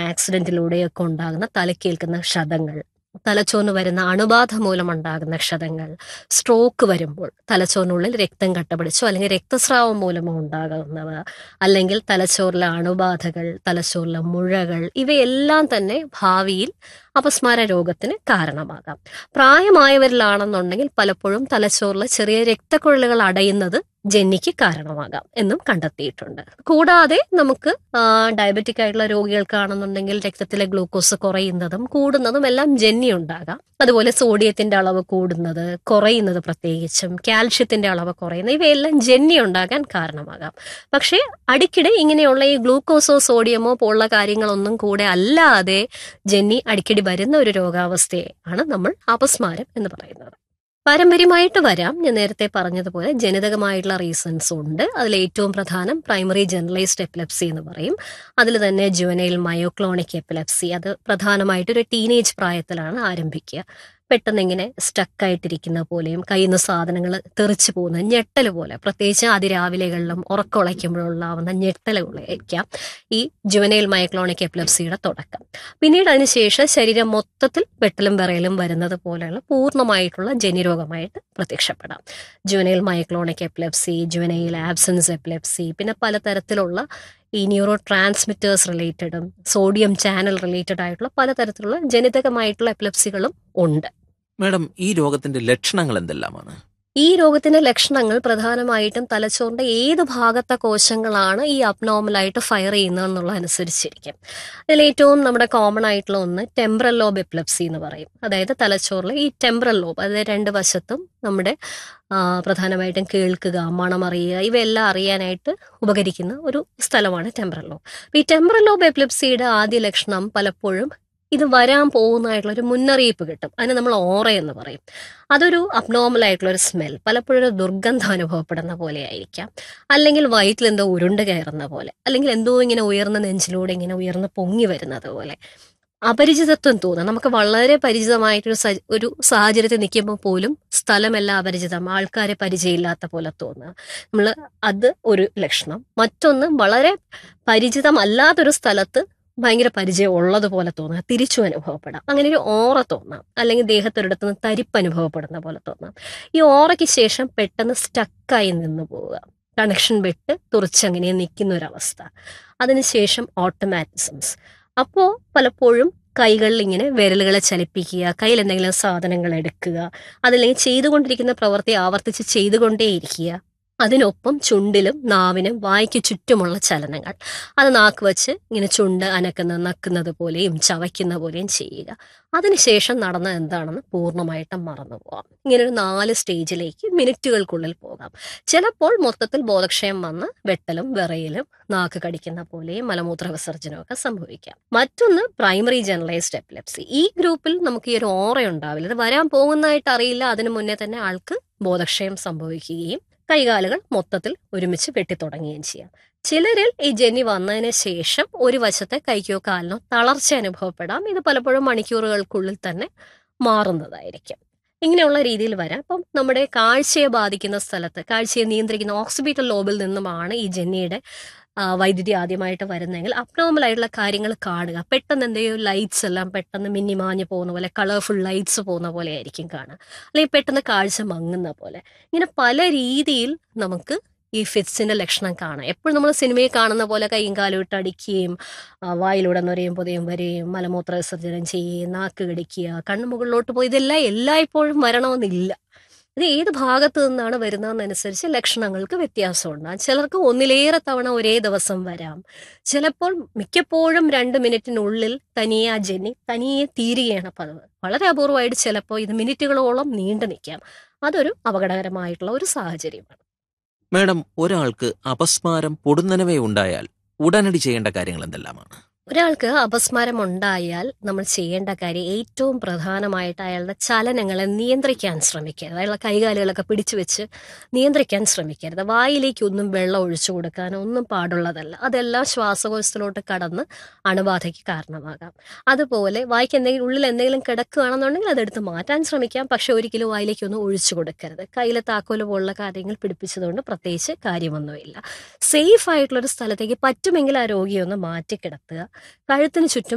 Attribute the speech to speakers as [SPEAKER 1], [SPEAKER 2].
[SPEAKER 1] ആക്സിഡന്റിലൂടെയൊക്കെ ഉണ്ടാകുന്ന തലക്കേൽക്കുന്ന ക്ഷതങ്ങൾ തലച്ചോറിന് വരുന്ന അണുബാധ മൂലമുണ്ടാകുന്ന ക്ഷതങ്ങൾ സ്ട്രോക്ക് വരുമ്പോൾ തലച്ചോറിനുള്ളിൽ രക്തം കട്ടപിടിച്ചോ അല്ലെങ്കിൽ രക്തസ്രാവം മൂലമോ ഉണ്ടാകുന്നവ അല്ലെങ്കിൽ തലച്ചോറിലെ അണുബാധകൾ തലച്ചോറിലെ മുഴകൾ ഇവയെല്ലാം തന്നെ ഭാവിയിൽ അപസ്മാര രോഗത്തിന് കാരണമാകാം പ്രായമായവരിലാണെന്നുണ്ടെങ്കിൽ പലപ്പോഴും തലച്ചോറിലെ ചെറിയ രക്തക്കുഴലുകൾ അടയുന്നത് ജന്നിക്ക് കാരണമാകാം എന്നും കണ്ടെത്തിയിട്ടുണ്ട് കൂടാതെ നമുക്ക് ഡയബറ്റിക് ആയിട്ടുള്ള രോഗികൾക്കാണെന്നുണ്ടെങ്കിൽ രക്തത്തിലെ ഗ്ലൂക്കോസ് കുറയുന്നതും കൂടുന്നതും എല്ലാം ജന്നി ഉണ്ടാകാം അതുപോലെ സോഡിയത്തിന്റെ അളവ് കൂടുന്നത് കുറയുന്നത് പ്രത്യേകിച്ചും കാൽഷ്യത്തിന്റെ അളവ് കുറയുന്നത് ഇവയെല്ലാം ജന്നി ഉണ്ടാകാൻ കാരണമാകാം പക്ഷേ അടിക്കടി ഇങ്ങനെയുള്ള ഈ ഗ്ലൂക്കോസോ സോഡിയമോ പോലുള്ള കാര്യങ്ങളൊന്നും കൂടെ അല്ലാതെ ജന്നി അടിക്കടി വരുന്ന ഒരു രോഗാവസ്ഥയെ ആണ് നമ്മൾ അപസ്മാരം എന്ന് പറയുന്നത് പാരമ്പര്യമായിട്ട് വരാം ഞാൻ നേരത്തെ പറഞ്ഞതുപോലെ ജനിതകമായിട്ടുള്ള റീസൺസ് ഉണ്ട് അതിൽ ഏറ്റവും പ്രധാനം പ്രൈമറി ജനറലൈസ്ഡ് എപ്പിലെപ്സി എന്ന് പറയും അതിൽ തന്നെ ജുവനൈൽ മയോക്ലോണിക് എപ്പിലെപ്സി അത് പ്രധാനമായിട്ട് ഒരു ടീനേജ് പ്രായത്തിലാണ് ആരംഭിക്കുക പെട്ടെന്ന് ഇങ്ങനെ സ്റ്റക്കായിട്ടിരിക്കുന്ന പോലെയും കയ്യിൽ നിന്ന് സാധനങ്ങൾ തെറിച്ചു പോകുന്ന ഞെട്ടൽ പോലെ പ്രത്യേകിച്ച് അതിരാവിലെകളിലും ഉറക്കുളയ്ക്കുമ്പോഴുള്ളാവുന്ന ഞെട്ടലുകളായിരിക്കാം ഈ ജുവനൈൽ മയക്ലോണിക് എപ്പിലെപ്സിയുടെ തുടക്കം പിന്നീട് അതിനുശേഷം ശരീരം മൊത്തത്തിൽ വെട്ടലും വിറയലും വരുന്നത് പോലെയുള്ള പൂർണ്ണമായിട്ടുള്ള ജനിരോഗമായിട്ട് പ്രത്യക്ഷപ്പെടാം juvenile myoclonic epilepsy juvenile absence epilepsy പിന്നെ പലതരത്തിലുള്ള ഈ ന്യൂറോ ട്രാൻസ്മിറ്റേഴ്സ് റിലേറ്റഡും സോഡിയം ചാനൽ റിലേറ്റഡ് ആയിട്ടുള്ള പലതരത്തിലുള്ള ജനിതകമായിട്ടുള്ള എപ്പിലെപ്സികളും ഉണ്ട്
[SPEAKER 2] മാഡം ഈ രോഗത്തിന്റെ ലക്ഷണങ്ങൾ എന്തെല്ലാമാണ്
[SPEAKER 1] ഈ രോഗത്തിന്റെ ലക്ഷണങ്ങൾ പ്രധാനമായിട്ടും തലച്ചോറിന്റെ ഏത് ഭാഗത്തെ കോശങ്ങളാണ് ഈ അബ്നോർമലായിട്ട് ഫയർ ചെയ്യുന്നത് അനുസരിച്ചിരിക്കും അതിൽ ഏറ്റവും നമ്മുടെ കോമൺ ആയിട്ടുള്ള ഒന്ന് ടെമ്പറൽ ലോബ് എപ്പിലെപ്സി എന്ന് പറയും അതായത് തലച്ചോറിലെ ഈ ടെമ്പറൽ ലോബ് അതായത് രണ്ട് വശത്തും നമ്മുടെ പ്രധാനമായിട്ടും കേൾക്കുക മണമറിയുക ഇവയെല്ലാം അറിയാനായിട്ട് ഉപകരിക്കുന്ന ഒരു സ്ഥലമാണ് ടെമ്പറൽ ലോബ് ഈ ടെമ്പറൽ ലോബ് എപ്പിലെപ്സിയുടെ ആദ്യ ലക്ഷണം പലപ്പോഴും ഇത് വരാൻ പോകുന്നതായിട്ടുള്ള ഒരു മുന്നറിയിപ്പ് കിട്ടും അതിന് നമ്മൾ ഓറ എന്ന് പറയും അതൊരു അബ്നോർമൽ ആയിട്ടുള്ള ഒരു സ്മെൽ പലപ്പോഴും ഒരു ദുർഗന്ധം അനുഭവപ്പെടുന്ന പോലെ ആയിരിക്കാം അല്ലെങ്കിൽ വയറ്റിൽ എന്തോ ഉരുണ്ട് കയറുന്ന പോലെ അല്ലെങ്കിൽ എന്തോ ഇങ്ങനെ ഉയർന്ന നെഞ്ചിലൂടെ ഇങ്ങനെ ഉയർന്ന് പൊങ്ങി വരുന്നത് പോലെ അപരിചിതത്വം തോന്നുക നമുക്ക് വളരെ പരിചിതമായിട്ടൊരു ഒരു സാഹചര്യത്തിൽ നിൽക്കുമ്പോൾ പോലും സ്ഥലമെല്ലാം അപരിചിതം ആൾക്കാരെ പരിചയമില്ലാത്ത പോലെ തോന്നുക നമ്മൾ അത് ഒരു ലക്ഷണം മറ്റൊന്ന് വളരെ പരിചിതമല്ലാത്തൊരു സ്ഥലത്ത് ഭയങ്കര പരിചയം ഉള്ളതുപോലെ തോന്നുക തിരിച്ചു അനുഭവപ്പെടാം അങ്ങനെ ഒരു ഓറ തോന്നാം അല്ലെങ്കിൽ ദേഹത്തൊരിടത്ത് നിന്ന് തരിപ്പ് അനുഭവപ്പെടുന്ന പോലെ തോന്നാം ഈ ഓറയ്ക്ക് ശേഷം പെട്ടെന്ന് സ്റ്റക്കായി നിന്ന് പോവുക കണക്ഷൻ വിട്ട് തുറച്ചങ്ങനെ നിൽക്കുന്ന ഒരവസ്ഥ അതിനുശേഷം ഓട്ടോമാറ്റിസംസ് അപ്പോൾ പലപ്പോഴും കൈകളിൽ ഇങ്ങനെ വിരലുകളെ ചലിപ്പിക്കുക കയ്യിൽ എന്തെങ്കിലും സാധനങ്ങൾ എടുക്കുക അതല്ലെങ്കിൽ ചെയ്തുകൊണ്ടിരിക്കുന്ന പ്രവൃത്തി ആവർത്തിച്ച് ചെയ്തുകൊണ്ടേയിരിക്കുക അതിനൊപ്പം ചുണ്ടിലും നാവിനും വായ്ക്ക് ചുറ്റുമുള്ള ചലനങ്ങൾ അത് നാക്ക് വെച്ച് ഇങ്ങനെ ചുണ്ട് അനക്കുന്നത് നക്കുന്നത് പോലെയും ചവയ്ക്കുന്ന പോലെയും ചെയ്യുക അതിനുശേഷം നടന്ന എന്താണെന്ന് പൂർണ്ണമായിട്ടും മറന്നു പോകാം ഇങ്ങനെ ഒരു നാല് സ്റ്റേജിലേക്ക് മിനിറ്റുകൾക്കുള്ളിൽ പോകാം ചിലപ്പോൾ മൊത്തത്തിൽ ബോധക്ഷയം വന്ന് വെട്ടലും വിറയലും നാക്ക് കടിക്കുന്ന പോലെയും മലമൂത്ര വിസർജനവും ഒക്കെ സംഭവിക്കാം മറ്റൊന്ന് പ്രൈമറി ജനറലൈസ്ഡ് എപ്പിലെപ്സി ഈ ഗ്രൂപ്പിൽ നമുക്ക് ഈ ഒരു ഓറ ഉണ്ടാവില്ല ഇത് വരാൻ പോകുന്നതായിട്ട് അറിയില്ല അതിനു മുന്നേ തന്നെ ആൾക്ക് ബോധക്ഷയം സംഭവിക്കുകയും കൈകാലുകൾ മൊത്തത്തിൽ ഒരുമിച്ച് വെട്ടിത്തുടങ്ങുകയും ചെയ്യാം ചിലരിൽ ഈ ജന്നി വന്നതിന് ശേഷം ഒരു വശത്തെ കൈക്കോ കാലിനോ തളർച്ച അനുഭവപ്പെടാം ഇത് പലപ്പോഴും മണിക്കൂറുകൾക്കുള്ളിൽ തന്നെ മാറുന്നതായിരിക്കും ഇങ്ങനെയുള്ള രീതിയിൽ വരാം അപ്പം നമ്മുടെ കാഴ്ചയെ ബാധിക്കുന്ന സ്ഥലത്ത് കാഴ്ചയെ നിയന്ത്രിക്കുന്ന ഓക്സിബീറ്റൽ ലോബിൽ നിന്നുമാണ് ഈ ജന്നിയുടെ വൈദ്യുതി ആദ്യമായിട്ട് വരുന്നെങ്കിൽ അബ്നോർമൽ ആയിട്ടുള്ള കാര്യങ്ങൾ കാണുക പെട്ടെന്ന് എന്തെങ്കിലും ലൈറ്റ്സ് എല്ലാം പെട്ടെന്ന് മിന്നിമാഞ്ഞ് പോകുന്ന പോലെ കളർഫുൾ ലൈറ്റ്സ് പോകുന്ന പോലെ ആയിരിക്കും കാണുക അല്ലെങ്കിൽ പെട്ടെന്ന് കാഴ്ച മങ്ങുന്ന പോലെ ഇങ്ങനെ പല രീതിയിൽ നമുക്ക് ഈ ഫിറ്റ്സിന്റെ ലക്ഷണം കാണാം എപ്പോഴും നമ്മൾ സിനിമയിൽ കാണുന്ന പോലെ കൈയും കാലും ഇട്ട് അടിക്കുകയും വായിലൂടെ നൊരയും പുതയും വരെയും മലമൂത്ര വിസർജനം ചെയ്യുകയും നാക്ക് കടിക്കുക കണ്ണുമുകളിലോട്ട് പോയി ഇതെല്ലാം എല്ലായ്പ്പോഴും വരണമെന്നില്ല ഇത് ഏത് ഭാഗത്തു നിന്നാണ് വരുന്നതെന്നനുസരിച്ച് ലക്ഷണങ്ങൾക്ക് വ്യത്യാസമുണ്ടാകും ചിലർക്ക് ഒന്നിലേറെ തവണ ഒരേ ദിവസം വരാം ചിലപ്പോൾ മിക്കപ്പോഴും രണ്ട് മിനിറ്റിനുള്ളിൽ തനിയെ ആ ജന്നി തനിയെ തീരുകയാണ് പതിവ് വളരെ അപൂർവമായിട്ട് ചിലപ്പോൾ ഇത് മിനിറ്റുകളോളം നീണ്ടു നിൽക്കാം അതൊരു അപകടകരമായിട്ടുള്ള ഒരു സാഹചര്യമാണ്
[SPEAKER 2] മാഡം ഒരാൾക്ക് അപസ്മാരം പൊടുന്നനവേ ഉണ്ടായാൽ ഉടനടി ചെയ്യേണ്ട കാര്യങ്ങൾ എന്തെല്ലാമാണ്
[SPEAKER 1] ഒരാൾക്ക് അപസ്മാരം ഉണ്ടായാൽ നമ്മൾ ചെയ്യേണ്ട കാര്യം ഏറ്റവും പ്രധാനമായിട്ട് അയാളുടെ ചലനങ്ങളെ നിയന്ത്രിക്കാൻ ശ്രമിക്കരുത് അയാളുടെ കൈകാലുകളൊക്കെ പിടിച്ചു വെച്ച് നിയന്ത്രിക്കാൻ ശ്രമിക്കരുത് വായിലേക്ക് ഒന്നും വെള്ളം ഒഴിച്ചു കൊടുക്കാനോ ഒന്നും പാടുള്ളതല്ല അതെല്ലാം ശ്വാസകോശത്തിലോട്ട് കടന്ന് അണുബാധയ്ക്ക് കാരണമാകാം അതുപോലെ വായിക്ക് എന്തെങ്കിലും ഉള്ളിൽ എന്തെങ്കിലും കിടക്കുകയാണെന്നുണ്ടെങ്കിൽ അതെടുത്ത് മാറ്റാൻ ശ്രമിക്കാം പക്ഷെ ഒരിക്കലും വായിലേക്ക് ഒന്നും ഒഴിച്ചു കൊടുക്കരുത് കയ്യിലെ താക്കോല് പോലുള്ള കാര്യങ്ങൾ പിടിപ്പിച്ചതുകൊണ്ട് പ്രത്യേകിച്ച് കാര്യമൊന്നുമില്ല സേഫ് ആയിട്ടുള്ള ഒരു സ്ഥലത്തേക്ക് പറ്റുമെങ്കിൽ ആ രോഗിയെ ഒന്ന് മാറ്റി കിടത്തുക കഴുത്തിന് ചുറ്റും